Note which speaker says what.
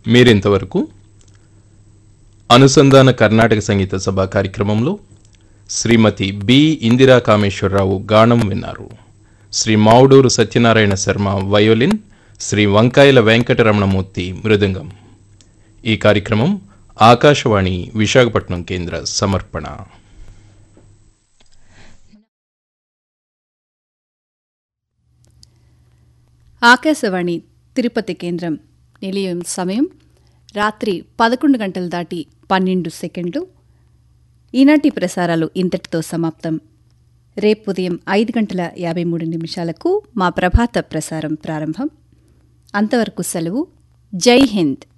Speaker 1: మీరింతవరకు అనుసంధాన కర్ణాటక సంగీత సభ కార్యక్రమంలో శ్రీమతి బి ఇందిరా కామేశ్వరరావు గానం విన్నారు శ్రీ మావుడూరు సత్యనారాయణ శర్మ వయోలిన్ శ్రీ వంకాయల వెంకటరమణమూర్తి మృదంగం ఈ కార్యక్రమం ఆకాశవాణి విశాఖపట్నం కేంద్ర సమర్పణ
Speaker 2: ఆకాశవాణి తిరుపతి కేంద్రం నిలయం సమయం రాత్రి పదకొండు గంటలు దాటి పన్నెండు సెకండ్లు ఈనాటి ప్రసారాలు ఇంతటితో సమాప్తం రేపు ఉదయం ఐదు గంటల యాభై మూడు నిమిషాలకు మా ప్రభాత ప్రసారం ప్రారంభం అంతవరకు సెలవు జై హింద్